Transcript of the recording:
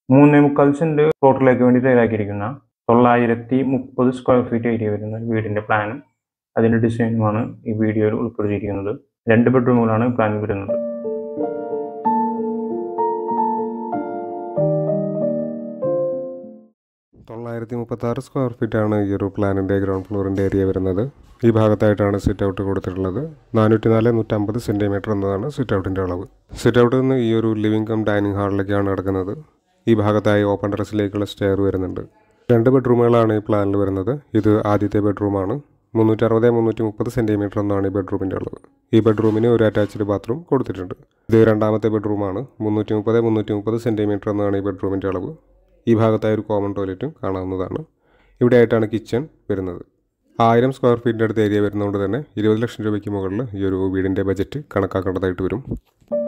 മൂന്നേ മുക്കാൽ സെന്റ് പ്ലോട്ടിലേക്ക് വേണ്ടി തയ്യാറാക്കിയിരിക്കുന്ന തൊള്ളായിരത്തി മുപ്പത് സ്ക്വയർ ഫീറ്റ് ഏരിയ വരുന്ന വീടിന്റെ പ്ലാനും അതിന്റെ ഡിസൈനുമാണ് ഈ വീഡിയോയിൽ ഉൾപ്പെടുത്തിയിരിക്കുന്നത് രണ്ട് ബെഡ്റൂമുകളാണ് പ്ലാനിൽ വരുന്നത് തൊള്ളായിരത്തി മുപ്പത്താറ് സ്ക്വയർ ഫീറ്റാണ് ഈ ഒരു പ്ലാനിൻ്റെ ഗ്രൗണ്ട് ഫ്ലോറിൻ്റെ ഏരിയ വരുന്നത് ഈ ഭാഗത്തായിട്ടാണ് സിറ്റ് ഔട്ട് കൊടുത്തിട്ടുള്ളത് നാനൂറ്റി നാല് നൂറ്റമ്പത് സെൻറ്റിമീറ്റർ എന്നതാണ് സിറ്റ് ഔട്ടിൻ്റെ അളവ് സിറ്റ് ഔട്ടിൽ നിന്ന് ഈ ഒരു ലിവിംഗ് കം ഡൈനിങ് ഹാളിലേക്കാണ് കിടക്കുന്നത് ഈ ഭാഗത്തായി ഓപ്പൺ ടെറസിലേക്കുള്ള സ്റ്റെയർ വരുന്നുണ്ട് രണ്ട് ബെഡ്റൂമുകളാണ് ഈ പ്ലാനിൽ വരുന്നത് ഇത് ആദ്യത്തെ ബെഡ്റൂമാണ് മുന്നൂറ്റി അറുപത് മുന്നൂറ്റി മുപ്പത് സെൻറ്റിമീറ്റർ എന്നാണ് ഈ ബെഡ്റൂമിൻ്റെ അളവ് ഈ ബെഡ്റൂമിന് ഒരു അറ്റാച്ച്ഡ് ബാത്റൂം കൊടുത്തിട്ടുണ്ട് ഇത് രണ്ടാമത്തെ ബെഡ്റൂമാണ് മുന്നൂറ്റി മുപ്പത് മുന്നൂറ്റി മുപ്പത് സെൻറ്റിമീറ്റർ എന്നാണ് ഈ ബെഡ്റൂമിൻ്റെ അളവ് ഈ ഭാഗത്തായി ഒരു കോമൺ ടോയ്ലറ്റും കാണാവുന്നതാണ് ഇവിടെ ആയിട്ടാണ് കിച്ചൺ വരുന്നത് ആയിരം സ്ക്വയർ ഫീറ്റിൻ്റെ അടുത്ത് ഏരിയ വരുന്നതുകൊണ്ട് തന്നെ ഇരുപത് ലക്ഷം രൂപയ്ക്ക് മുകളിൽ ഈ ഒരു വീടിൻ്റെ ബജറ്റ് കണക്കാക്കേണ്ടതായിട്ട് വരും